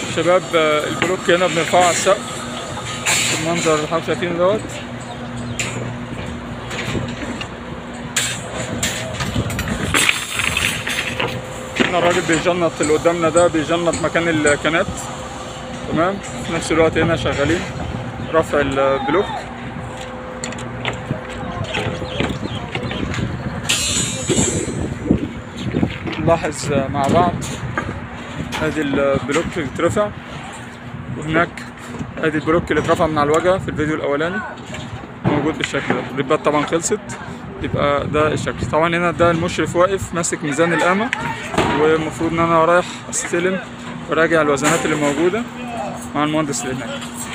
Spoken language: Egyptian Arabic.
شباب آه، البلوك هنا بنرفعه على السقف المنظر اللي حضرتك شايفينه دوت هنا الراجل بيجنط اللي قدامنا ده بيجنط مكان الكنات تمام في نفس الوقت هنا شغالين رفع البلوك نلاحظ مع بعض ادي البلوك اللي اترفع وهناك ادي البلوك اللي اترفع من على الواجهه في الفيديو الاولاني موجود بالشكل ده الريبات طبعا خلصت يبقى ده الشكل طبعا هنا ده المشرف واقف ماسك ميزان القامه والمفروض ان انا رايح استلم وراجع الوزنات اللي موجوده مع المهندس اللي هناك